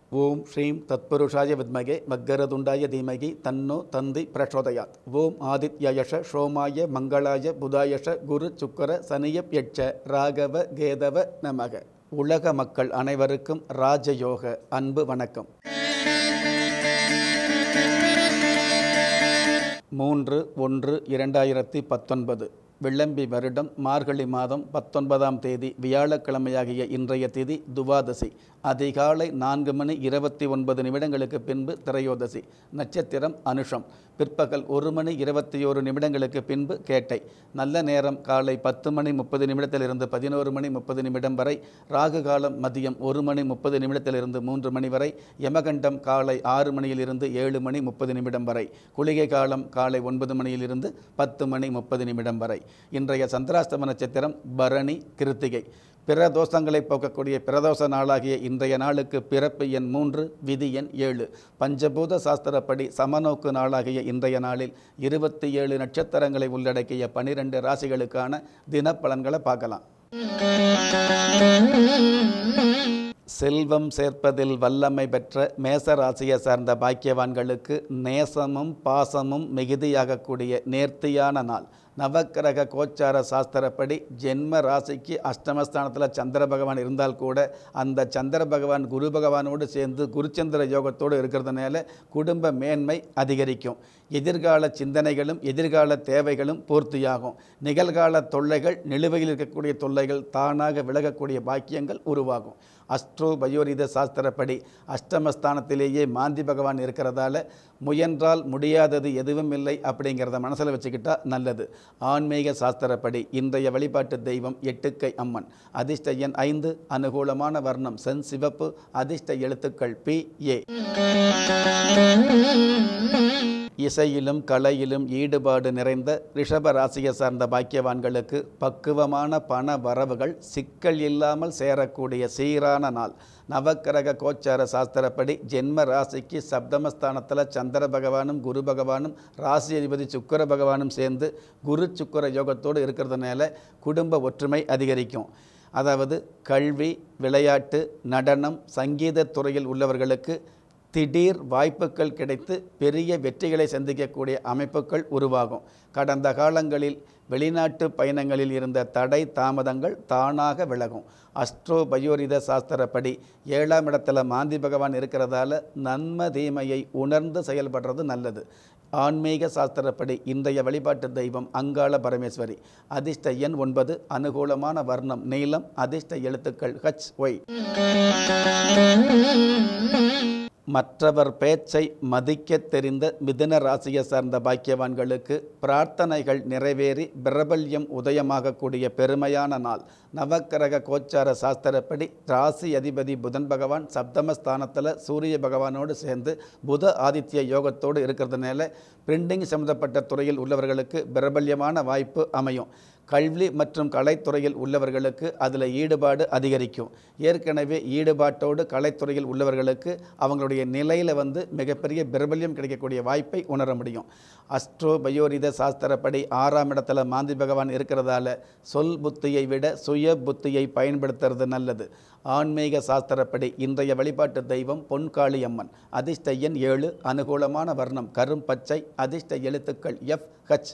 ஓம் ஸ்ரீம் தத்புருஷாய வித்மகே மக்கரதுண்டாய தீமகி தன்னோ தந்தி பிரச்சோதயாத் ஓம் ஆதித்யயஷ சோமாய மங்களாய புதாயஷ குரு சுக்கர சனியப் யட்ச ராகவ கேதவ நமக உலக மக்கள் அனைவருக்கும் ராஜயோக அன்பு வணக்கம் மூன்று ஒன்று இரண்டாயிரத்தி பத்தொன்பது வெள்ளம்பி வருடம் மார்கழி மாதம் பத்தொன்பதாம் தேதி வியாழக்கிழமையாகிய இன்றைய திதி துவாதசி அதிகாலை நான்கு மணி இருபத்தி ஒன்பது நிமிடங்களுக்கு பின்பு திரையோதசி நட்சத்திரம் அனுஷம் பிற்பகல் ஒரு மணி இருபத்தி ஓரு நிமிடங்களுக்கு பின்பு கேட்டை நல்ல நேரம் காலை பத்து மணி முப்பது நிமிடத்திலிருந்து பதினோரு மணி முப்பது நிமிடம் வரை ராகு காலம் மதியம் ஒரு மணி முப்பது நிமிடத்திலிருந்து மூன்று மணி வரை யமகண்டம் காலை ஆறு மணியிலிருந்து ஏழு மணி முப்பது நிமிடம் வரை குளிகை காலம் காலை ஒன்பது மணியிலிருந்து பத்து மணி முப்பது நிமிடம் வரை இன்றைய சந்திராஷ்டம நட்சத்திரம் பரணி கிருத்திகை பிற தோஷங்களை போக்கக்கூடிய பிரதோஷ நாளாகிய இன்றைய நாளுக்கு பிறப்பு எண் மூன்று விதி எண் ஏழு பஞ்சபூத சாஸ்திரப்படி சமநோக்கு நாளாகிய இன்றைய நாளில் இருபத்தி ஏழு நட்சத்திரங்களை உள்ளடக்கிய பனிரெண்டு ராசிகளுக்கான தினப்பலன்களை பார்க்கலாம் செல்வம் சேர்ப்பதில் வல்லமை பெற்ற மேச ராசியை சார்ந்த பாக்கியவான்களுக்கு நேசமும் பாசமும் மிகுதியாகக்கூடிய நேர்த்தியான நாள் நவக்கிரக கோச்சார சாஸ்திரப்படி ஜென்ம ராசிக்கு அஷ்டமஸ்தானத்தில் சந்திர பகவான் இருந்தால் கூட அந்த சந்திர பகவான் குரு பகவானோடு சேர்ந்து குருச்சந்திர யோகத்தோடு இருக்கிறதுனால குடும்ப மேன்மை அதிகரிக்கும் எதிர்கால சிந்தனைகளும் எதிர்கால தேவைகளும் பூர்த்தியாகும் நிகழ்கால தொல்லைகள் நிலுவையில் இருக்கக்கூடிய தொல்லைகள் தானாக விலகக்கூடிய பாக்கியங்கள் உருவாகும் அஸ்ட்ரோ பயோரித சாஸ்திரப்படி அஷ்டமஸ்தானத்திலேயே மாந்தி பகவான் இருக்கிறதால முயன்றால் முடியாதது எதுவும் இல்லை அப்படிங்கிறத மனசில் வச்சுக்கிட்டா நல்லது ஆன்மீக சாஸ்திரப்படி இன்றைய வழிபாட்டு தெய்வம் எட்டுக்கை அம்மன் அதிர்ஷ்ட எண் ஐந்து அனுகூலமான வர்ணம் சென் சிவப்பு அதிர்ஷ்ட எழுத்துக்கள் பி ஏ இசையிலும் கலையிலும் ஈடுபாடு நிறைந்த ரிஷப ராசியை சார்ந்த பாக்கியவான்களுக்கு பக்குவமான பண வரவுகள் சிக்கல் இல்லாமல் சேரக்கூடிய சீரான நாள் நவக்கிரக கோச்சார சாஸ்திரப்படி ஜென்ம ராசிக்கு சப்தமஸ்தானத்தில் சந்திர பகவானும் குரு பகவானும் ராசி அதிபதி சுக்கர பகவானும் சேர்ந்து குரு சுக்கர யோகத்தோடு இருக்கிறதுனால குடும்ப ஒற்றுமை அதிகரிக்கும் அதாவது கல்வி விளையாட்டு நடனம் சங்கீத துறையில் உள்ளவர்களுக்கு திடீர் வாய்ப்புகள் கிடைத்து பெரிய வெற்றிகளை சந்திக்கக்கூடிய அமைப்புகள் உருவாகும் கடந்த காலங்களில் வெளிநாட்டு பயணங்களில் இருந்த தடை தாமதங்கள் தானாக விலகும் அஸ்ட்ரோ பயோரித சாஸ்திரப்படி ஏழாம் இடத்துல மாந்தி பகவான் இருக்கிறதால நன்ம தீமையை உணர்ந்து செயல்படுறது நல்லது ஆன்மீக சாஸ்திரப்படி இன்றைய வழிபாட்டு தெய்வம் அங்காள பரமேஸ்வரி அதிர்ஷ்ட எண் ஒன்பது அனுகூலமான வர்ணம் நீளம் அதிர்ஷ்ட எழுத்துக்கள் ஹச் ஒய் மற்றவர் பேச்சை மதிக்க தெரிந்த மிதுன ராசியை சார்ந்த பாக்கியவான்களுக்கு பிரார்த்தனைகள் நிறைவேறி பிரபல்யம் உதயமாகக்கூடிய பெருமையான நாள் நவக்கிரக கோச்சார சாஸ்திரப்படி ராசி அதிபதி புதன் பகவான் சப்தமஸ்தானத்தில் சூரிய பகவானோடு சேர்ந்து புத ஆதித்ய யோகத்தோடு இருக்கிறதுனால பிரிண்டிங் சம்மந்தப்பட்ட துறையில் உள்ளவர்களுக்கு பிரபல்யமான வாய்ப்பு அமையும் கல்வி மற்றும் கலைத்துறையில் உள்ளவர்களுக்கு அதில் ஈடுபாடு அதிகரிக்கும் ஏற்கனவே ஈடுபாட்டோடு கலைத்துறையில் உள்ளவர்களுக்கு அவங்களுடைய நிலையில் வந்து மிகப்பெரிய பிரபல்யம் கிடைக்கக்கூடிய வாய்ப்பை உணர முடியும் அஸ்ட்ரோ பயோரித சாஸ்திரப்படி ஆறாம் இடத்துல மாந்தி பகவான் இருக்கிறதால சொல் புத்தியை விட சுய புத்தியை பயன்படுத்துறது நல்லது ஆன்மீக சாஸ்திரப்படி இன்றைய வழிபாட்டு தெய்வம் பொன்காளி அம்மன் அதிர்ஷ்ட எண் ஏழு அனுகூலமான வர்ணம் கரும் பச்சை அதிர்ஷ்ட எழுத்துக்கள் எஃப் ஹச்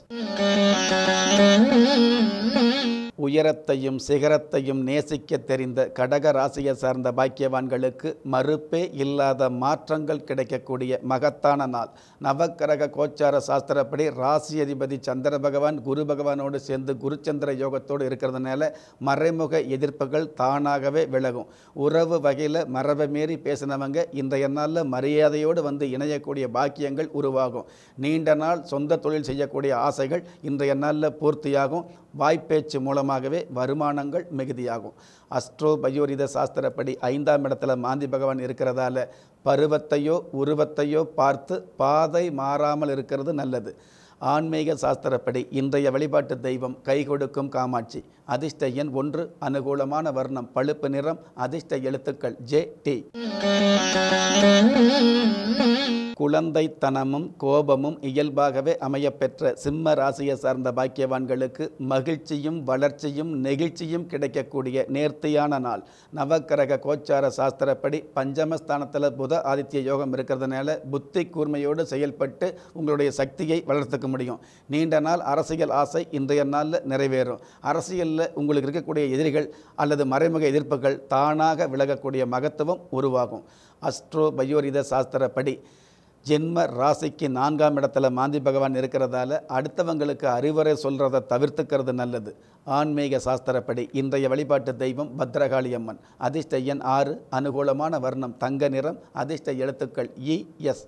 உயரத்தையும் சிகரத்தையும் நேசிக்க தெரிந்த கடக ராசியை சார்ந்த பாக்கியவான்களுக்கு மறுப்பே இல்லாத மாற்றங்கள் கிடைக்கக்கூடிய மகத்தான நாள் நவக்கிரக கோச்சார சாஸ்திரப்படி ராசி அதிபதி சந்திர பகவான் குரு பகவானோடு சேர்ந்து குருச்சந்திர யோகத்தோடு இருக்கிறதுனால மறைமுக எதிர்ப்புகள் தானாகவே விலகும் உறவு வகையில் மரபை மீறி பேசினவங்க இன்றைய நாளில் மரியாதையோடு வந்து இணையக்கூடிய பாக்கியங்கள் உருவாகும் நீண்ட நாள் சொந்த தொழில் செய்யக்கூடிய ஆசைகள் இன்றைய நாளில் பூர்த்தியாகும் வாய்ப்பேச்சு மூலமாகவே வருமானங்கள் மிகுதியாகும் அஸ்ட்ரோ பயோரித சாஸ்திரப்படி ஐந்தாம் இடத்துல மாந்தி பகவான் இருக்கிறதால பருவத்தையோ உருவத்தையோ பார்த்து பாதை மாறாமல் இருக்கிறது நல்லது ஆன்மீக சாஸ்திரப்படி இன்றைய வழிபாட்டு தெய்வம் கை கொடுக்கும் காமாட்சி அதிர்ஷ்ட எண் ஒன்று அனுகூலமான வர்ணம் பழுப்பு நிறம் அதிர்ஷ்ட எழுத்துக்கள் ஜே டி குழந்தைத்தனமும் கோபமும் இயல்பாகவே அமையப்பெற்ற சிம்ம ராசியை சார்ந்த பாக்கியவான்களுக்கு மகிழ்ச்சியும் வளர்ச்சியும் நெகிழ்ச்சியும் கிடைக்கக்கூடிய நேர்த்தியான நாள் நவக்கிரக கோச்சார சாஸ்திரப்படி பஞ்சமஸ்தானத்தில் புத ஆதித்ய யோகம் இருக்கிறதுனால புத்தி கூர்மையோடு செயல்பட்டு உங்களுடைய சக்தியை வளர்த்துக்க முடியும் நீண்ட நாள் அரசியல் ஆசை இன்றைய நாளில் நிறைவேறும் அரசியலில் உங்களுக்கு இருக்கக்கூடிய எதிரிகள் அல்லது மறைமுக எதிர்ப்புகள் தானாக விலகக்கூடிய மகத்துவம் உருவாகும் அஸ்ட்ரோ பயோரித சாஸ்திரப்படி ஜென்ம ராசிக்கு நான்காம் இடத்துல மாந்தி பகவான் இருக்கிறதால அடுத்தவங்களுக்கு அறிவுரை சொல்கிறத தவிர்த்துக்கிறது நல்லது ஆன்மீக சாஸ்திரப்படி இன்றைய வழிபாட்டு தெய்வம் பத்ரகாளி அம்மன் அதிர்ஷ்ட எண் ஆறு அனுகூலமான வர்ணம் தங்க நிறம் அதிர்ஷ்ட எழுத்துக்கள் இ எஸ்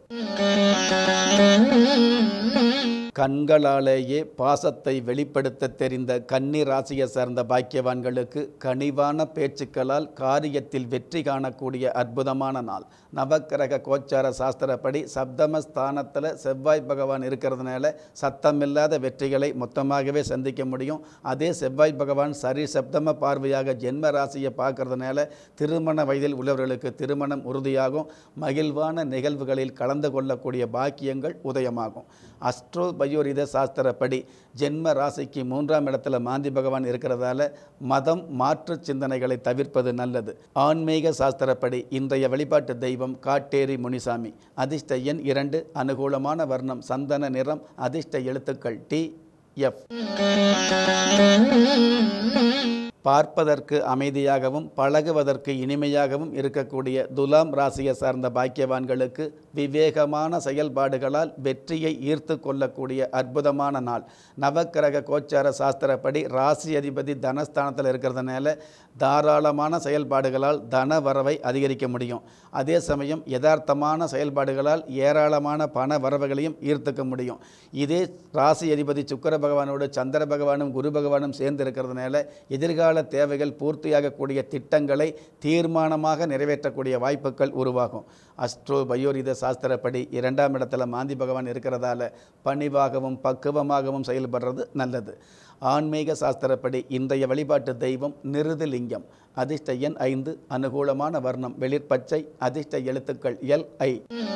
கண்களாலேயே பாசத்தை வெளிப்படுத்த தெரிந்த கன்னி ராசியை சார்ந்த பாக்கியவான்களுக்கு கனிவான பேச்சுக்களால் காரியத்தில் வெற்றி காணக்கூடிய அற்புதமான நாள் நவக்கிரக கோச்சார சாஸ்திரப்படி சப்தமஸ்தானத்தில் செவ்வாய் பகவான் இருக்கிறதுனால சத்தமில்லாத வெற்றிகளை மொத்தமாகவே சந்திக்க முடியும் அதே செவ்வாய் பகவான் சரி சப்தம பார்வையாக ஜென்ம ராசியை பார்க்கறதுனால திருமண வயதில் உள்ளவர்களுக்கு திருமணம் உறுதியாகும் மகிழ்வான நிகழ்வுகளில் கலந்து கொள்ளக்கூடிய பாக்கியங்கள் உதயமாகும் அஸ்ட்ரோ பயோரித சாஸ்திரப்படி ஜென்ம ராசிக்கு மூன்றாம் இடத்துல மாந்தி பகவான் இருக்கிறதால மதம் மாற்று சிந்தனைகளை தவிர்ப்பது நல்லது ஆன்மீக சாஸ்திரப்படி இன்றைய வழிபாட்டு தெய்வம் காட்டேரி முனிசாமி அதிர்ஷ்ட எண் இரண்டு அனுகூலமான வர்ணம் சந்தன நிறம் அதிர்ஷ்ட எழுத்துக்கள் டி எஃப் பார்ப்பதற்கு அமைதியாகவும் பழகுவதற்கு இனிமையாகவும் இருக்கக்கூடிய துலாம் ராசியை சார்ந்த பாக்கியவான்களுக்கு விவேகமான செயல்பாடுகளால் வெற்றியை ஈர்த்து கொள்ளக்கூடிய அற்புதமான நாள் நவக்கிரக கோச்சார சாஸ்திரப்படி ராசி அதிபதி தனஸ்தானத்தில் இருக்கிறதுனால தாராளமான செயல்பாடுகளால் தன வரவை அதிகரிக்க முடியும் அதே சமயம் யதார்த்தமான செயல்பாடுகளால் ஏராளமான பண வரவுகளையும் ஈர்த்துக்க முடியும் இதே ராசி அதிபதி சுக்கர பகவானோடு சந்திர பகவானும் குரு பகவானும் சேர்ந்து இருக்கிறதுனால எதிர்கால தேவைகள் பூர்த்தியாகக்கூடிய திட்டங்களை தீர்மானமாக நிறைவேற்றக்கூடிய வாய்ப்புகள் உருவாகும் அஸ்ட்ரோ பயோரித சாஸ்திரப்படி இரண்டாம் இடத்துல மாந்தி பகவான் இருக்கிறதால பணிவாகவும் பக்குவமாகவும் செயல்படுறது நல்லது ஆன்மீக சாஸ்திரப்படி இன்றைய வழிபாட்டு தெய்வம் நிருதிலிங்கம் அதிர்ஷ்ட எண் ஐந்து அனுகூலமான வர்ணம் வெளிர்பச்சை அதிர்ஷ்ட எழுத்துக்கள் எல் ஐ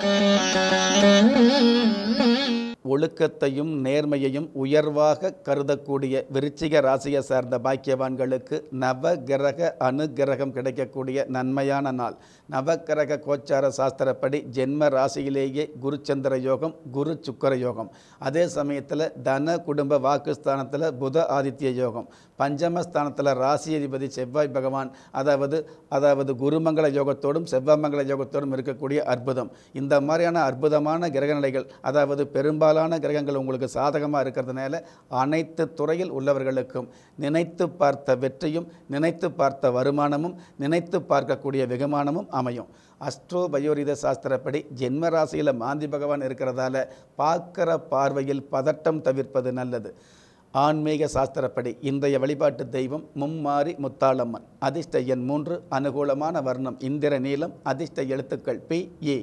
ஒழுக்கத்தையும் நேர்மையையும் உயர்வாக கருதக்கூடிய விருச்சிக ராசியை சார்ந்த பாக்கியவான்களுக்கு நவகிரக அனுகிரகம் கிடைக்கக்கூடிய நன்மையான நாள் நவக்கிரக கோச்சார சாஸ்திரப்படி ஜென்ம ராசியிலேயே குருச்சந்திர யோகம் குரு சுக்கர யோகம் அதே சமயத்தில் தன குடும்ப வாக்குஸ்தானத்தில் புத ஆதித்ய யோகம் பஞ்சமஸ்தானத்தில் ராசி அதிபதி செவ்வாய் பகவான் அதாவது அதாவது குருமங்கள யோகத்தோடும் செவ்வாமங்கள யோகத்தோடும் இருக்கக்கூடிய அற்புதம் இந்த மாதிரியான அற்புதமான கிரகநிலைகள் அதாவது பெரும்பாலான கிரகங்கள் உங்களுக்கு சாதகமாக இருக்கிறதுனால அனைத்து துறையில் உள்ளவர்களுக்கும் நினைத்து பார்த்த வெற்றியும் நினைத்து பார்த்த வருமானமும் நினைத்து பார்க்கக்கூடிய வெகுமானமும் அமையும் அஸ்ட்ரோ பயோரித சாஸ்திரப்படி ஜென்ம ராசியில் மாந்தி பகவான் இருக்கிறதால பார்க்கிற பார்வையில் பதட்டம் தவிர்ப்பது நல்லது ஆன்மீக சாஸ்திரப்படி இன்றைய வழிபாட்டு தெய்வம் மும்மாரி முத்தாளம்மன் அதிர்ஷ்ட எண் மூன்று அனுகூலமான வர்ணம் இந்திர நீலம் அதிர்ஷ்ட எழுத்துக்கள் பி ஏ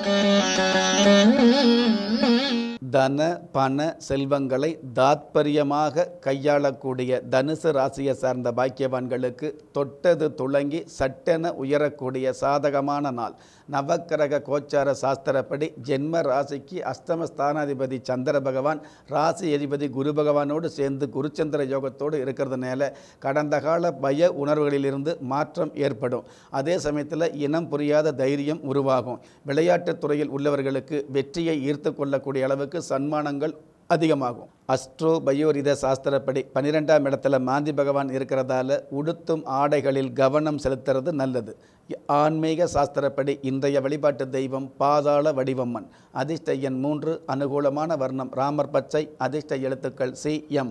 தன பண செல்வங்களை தாத்பரியமாக கையாளக்கூடிய தனுசு ராசியை சார்ந்த பாக்கியவான்களுக்கு தொட்டது துளங்கி சட்டென உயரக்கூடிய சாதகமான நாள் நவக்கிரக கோச்சார சாஸ்திரப்படி ஜென்ம ராசிக்கு அஷ்டம ஸ்தானாதிபதி சந்திர பகவான் ராசி அதிபதி குரு பகவானோடு சேர்ந்து குருச்சந்திர யோகத்தோடு இருக்கிறதுனால கடந்த கால பய உணர்வுகளிலிருந்து மாற்றம் ஏற்படும் அதே சமயத்தில் இனம் புரியாத தைரியம் உருவாகும் விளையாட்டுத் துறையில் உள்ளவர்களுக்கு வெற்றியை ஈர்த்து கொள்ளக்கூடிய அளவுக்கு சன்மானங்கள் அதிகமாகும் அஸ்ட்ரோ பயோரித சாஸ்திரப்படி பன்னிரெண்டாம் இடத்துல மாந்தி பகவான் இருக்கிறதால உடுத்தும் ஆடைகளில் கவனம் செலுத்துறது நல்லது ஆன்மீக சாஸ்திரப்படி இன்றைய வழிபாட்டு தெய்வம் பாதாள வடிவம்மன் அதிர்ஷ்ட எண் மூன்று அனுகூலமான வர்ணம் ராமர் பச்சை அதிர்ஷ்ட எழுத்துக்கள் சி எம்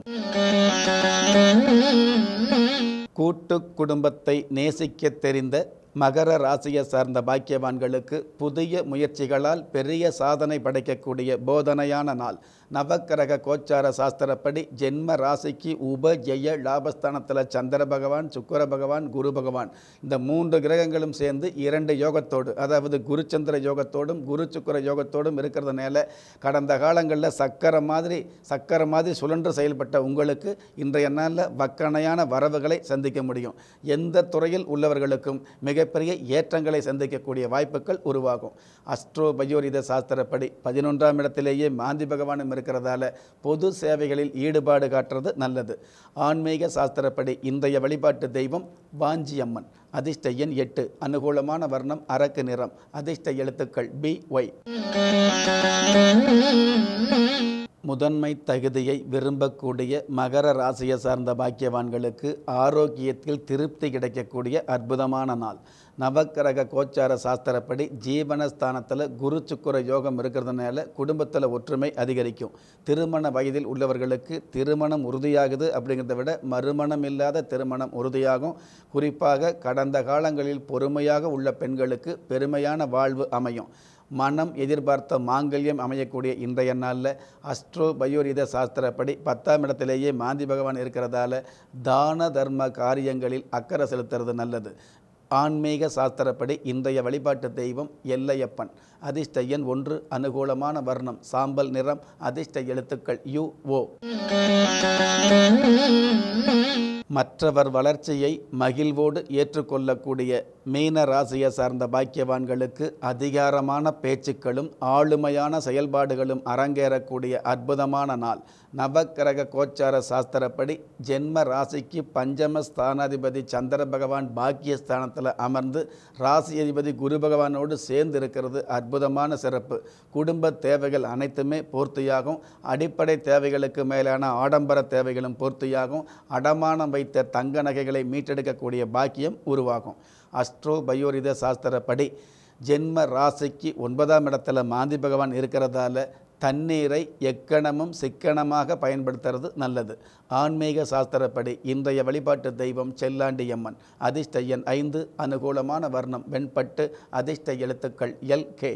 கூட்டு குடும்பத்தை நேசிக்க தெரிந்த மகர ராசியை சார்ந்த பாக்கியவான்களுக்கு புதிய முயற்சிகளால் பெரிய சாதனை படைக்கக்கூடிய போதனையான நாள் நவக்கிரக கோச்சார சாஸ்திரப்படி ஜென்ம ராசிக்கு உப ஜெய லாபஸ்தானத்தில் சந்திர பகவான் சுக்கர பகவான் குரு பகவான் இந்த மூன்று கிரகங்களும் சேர்ந்து இரண்டு யோகத்தோடு அதாவது குரு சந்திர யோகத்தோடும் குரு சுக்கர யோகத்தோடும் இருக்கிறதுனால கடந்த காலங்களில் சக்கரை மாதிரி சக்கரை மாதிரி சுழன்று செயல்பட்ட உங்களுக்கு இன்றைய நாளில் வக்கணையான வரவுகளை சந்திக்க முடியும் எந்த துறையில் உள்ளவர்களுக்கும் மிகப்பெரிய ஏற்றங்களை சந்திக்கக்கூடிய வாய்ப்புகள் உருவாகும் அஸ்ட்ரோ பயோரித சாஸ்திரப்படி பதினொன்றாம் இடத்திலேயே மாந்தி பகவானும் இருக்கிறதால பொது சேவைகளில் ஈடுபாடு காட்டுறது நல்லது ஆன்மீக சாஸ்திரப்படி இன்றைய வழிபாட்டு தெய்வம் வாஞ்சியம்மன் அதிர்ஷ்ட எண் எட்டு அனுகூலமான வர்ணம் அரக்கு நிறம் அதிர்ஷ்ட எழுத்துக்கள் பி ஒய் முதன்மை தகுதியை விரும்பக்கூடிய மகர ராசியை சார்ந்த பாக்கியவான்களுக்கு ஆரோக்கியத்தில் திருப்தி கிடைக்கக்கூடிய அற்புதமான நாள் நவக்கிரக கோச்சார சாஸ்திரப்படி ஜீவனஸ்தானத்தில் குரு சுக்குர யோகம் இருக்கிறதுனால குடும்பத்தில் ஒற்றுமை அதிகரிக்கும் திருமண வயதில் உள்ளவர்களுக்கு திருமணம் உறுதியாகுது அப்படிங்கிறத விட மறுமணம் இல்லாத திருமணம் உறுதியாகும் குறிப்பாக கடந்த காலங்களில் பொறுமையாக உள்ள பெண்களுக்கு பெருமையான வாழ்வு அமையும் மனம் எதிர்பார்த்த மாங்கல்யம் அமையக்கூடிய இன்றைய நாளில் அஸ்ட்ரோ பயோரித சாஸ்திரப்படி பத்தாம் இடத்திலேயே மாந்தி பகவான் இருக்கிறதால தான தர்ம காரியங்களில் அக்கறை செலுத்துறது நல்லது ஆன்மீக சாஸ்திரப்படி இன்றைய வழிபாட்டு தெய்வம் எல்லையப்பன் அதிர்ஷ்ட எண் ஒன்று அனுகூலமான வர்ணம் சாம்பல் நிறம் அதிர்ஷ்ட எழுத்துக்கள் யு ஓ மற்றவர் வளர்ச்சியை மகிழ்வோடு ஏற்றுக்கொள்ளக்கூடிய மீன ராசியை சார்ந்த பாக்கியவான்களுக்கு அதிகாரமான பேச்சுக்களும் ஆளுமையான செயல்பாடுகளும் அரங்கேறக்கூடிய அற்புதமான நாள் நவக்கிரக கோச்சார சாஸ்திரப்படி ஜென்ம ராசிக்கு பஞ்சம ஸ்தானாதிபதி சந்திர பகவான் பாக்கியஸ்தானத்தில் அமர்ந்து ராசி அதிபதி குரு பகவானோடு சேர்ந்து இருக்கிறது அற்புதமான சிறப்பு குடும்ப தேவைகள் அனைத்துமே பூர்த்தியாகும் அடிப்படை தேவைகளுக்கு மேலான ஆடம்பர தேவைகளும் பூர்த்தியாகும் அடமானம் வைத்த தங்க நகைகளை மீட்டெடுக்கக்கூடிய பாக்கியம் உருவாகும் அஸ்ட்ரோ பயோரித சாஸ்திரப்படி ஜென்ம ராசிக்கு ஒன்பதாம் இடத்துல மாந்தி பகவான் இருக்கிறதால தண்ணீரை எக்கணமும் சிக்கனமாக பயன்படுத்துறது நல்லது ஆன்மீக சாஸ்திரப்படி இன்றைய வழிபாட்டு தெய்வம் செல்லாண்டியம்மன் அதிர்ஷ்ட எண் ஐந்து அனுகூலமான வர்ணம் வெண்பட்டு அதிர்ஷ்ட எழுத்துக்கள் எல் கே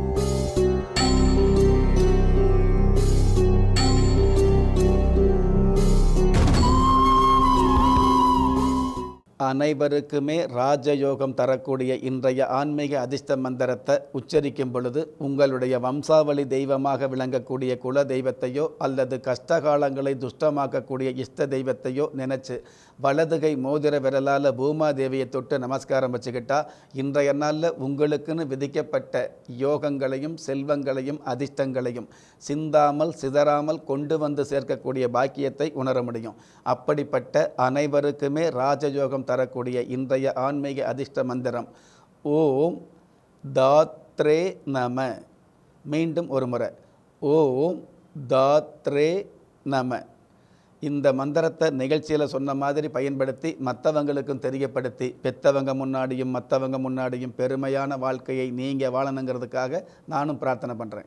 அனைவருக்குமே ராஜயோகம் தரக்கூடிய இன்றைய ஆன்மீக அதிர்ஷ்ட மந்திரத்தை உச்சரிக்கும் பொழுது உங்களுடைய வம்சாவளி தெய்வமாக விளங்கக்கூடிய குல தெய்வத்தையோ அல்லது கஷ்டகாலங்களை துஷ்டமாக்கக்கூடிய இஷ்ட தெய்வத்தையோ நினைச்சு வலதுகை மோதிர விரலால் பூமாதேவியை தொட்டு நமஸ்காரம் வச்சுக்கிட்டா இன்றைய நாளில் உங்களுக்குன்னு விதிக்கப்பட்ட யோகங்களையும் செல்வங்களையும் அதிர்ஷ்டங்களையும் சிந்தாமல் சிதறாமல் கொண்டு வந்து சேர்க்கக்கூடிய பாக்கியத்தை உணர முடியும் அப்படிப்பட்ட அனைவருக்குமே ராஜயோகம் தரக்கூடிய இன்றைய ஆன்மீக அதிர்ஷ்ட மந்திரம் ஓம் தாத்ரே நம மீண்டும் ஒரு முறை ஓம் தாத்ரே நம இந்த மந்திரத்தை நிகழ்ச்சியில் சொன்ன மாதிரி பயன்படுத்தி மற்றவங்களுக்கும் தெரியப்படுத்தி பெத்தவங்க முன்னாடியும் மற்றவங்க முன்னாடியும் பெருமையான வாழ்க்கையை நீங்கள் வாழணுங்கிறதுக்காக நானும் பிரார்த்தனை பண்ணுறேன்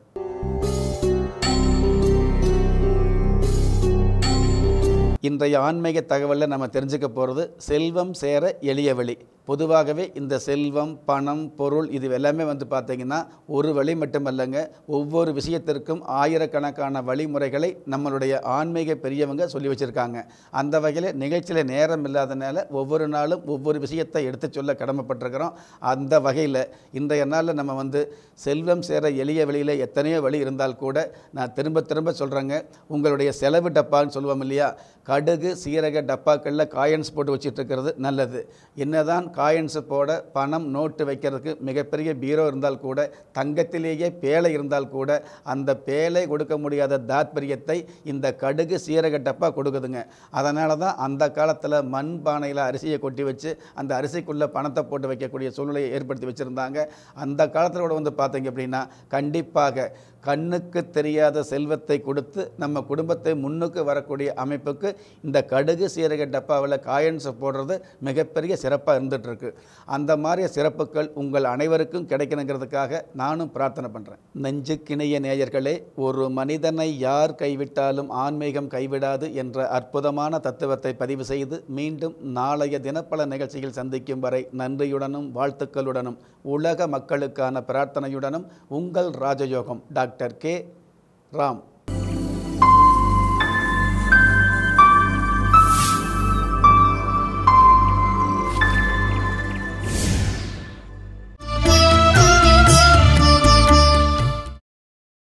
இன்றைய ஆன்மீக தகவலில் நம்ம தெரிஞ்சுக்க போகிறது செல்வம் சேர எளிய வழி பொதுவாகவே இந்த செல்வம் பணம் பொருள் இது எல்லாமே வந்து பார்த்திங்கன்னா ஒரு வழி மட்டுமல்லங்க ஒவ்வொரு விஷயத்திற்கும் ஆயிரக்கணக்கான வழிமுறைகளை நம்மளுடைய ஆன்மீக பெரியவங்க சொல்லி வச்சுருக்காங்க அந்த வகையில் நிகழ்ச்சியில் நேரம் இல்லாதனால ஒவ்வொரு நாளும் ஒவ்வொரு விஷயத்தை எடுத்து சொல்ல கடமைப்பட்டிருக்கிறோம் அந்த வகையில் இன்றைய நாளில் நம்ம வந்து செல்வம் சேர எளிய வழியில் எத்தனையோ வழி இருந்தால் கூட நான் திரும்ப திரும்ப சொல்கிறேங்க உங்களுடைய செலவு டப்பான்னு சொல்லுவோம் இல்லையா கடுகு சீரக டப்பாக்களில் காயின்ஸ் போட்டு வச்சுட்டு இருக்கிறது நல்லது என்னதான் காயின்ஸ் போட பணம் நோட்டு வைக்கிறதுக்கு மிகப்பெரிய பீரோ இருந்தால் கூட தங்கத்திலேயே பேழை இருந்தால் கூட அந்த பேழை கொடுக்க முடியாத தாத்பரியத்தை இந்த கடுகு சீரக டப்பா கொடுக்குதுங்க அதனால தான் அந்த காலத்தில் மண் பானையில் அரிசியை கொட்டி வச்சு அந்த அரிசிக்குள்ளே பணத்தை போட்டு வைக்கக்கூடிய சூழ்நிலையை ஏற்படுத்தி வச்சுருந்தாங்க அந்த காலத்தில் கூட வந்து பார்த்தீங்க அப்படின்னா கண்டிப்பாக கண்ணுக்கு தெரியாத செல்வத்தை கொடுத்து நம்ம குடும்பத்தை முன்னுக்கு வரக்கூடிய அமைப்புக்கு இந்த கடுகு சீரக டப்பாவில் காயின்ஸை போடுறது மிகப்பெரிய சிறப்பாக இருந்துகிட்ருக்கு அந்த மாதிரி சிறப்புகள் உங்கள் அனைவருக்கும் கிடைக்கணுங்கிறதுக்காக நானும் பிரார்த்தனை பண்ணுறேன் நெஞ்சுக்கிணைய நேயர்களே ஒரு மனிதனை யார் கைவிட்டாலும் ஆன்மீகம் கைவிடாது என்ற அற்புதமான தத்துவத்தை பதிவு செய்து மீண்டும் நாளைய தினப்பல நிகழ்ச்சியில் சந்திக்கும் வரை நன்றியுடனும் வாழ்த்துக்களுடனும் உலக மக்களுக்கான பிரார்த்தனையுடனும் உங்கள் ராஜயோகம் டாக்டர் கே ராம்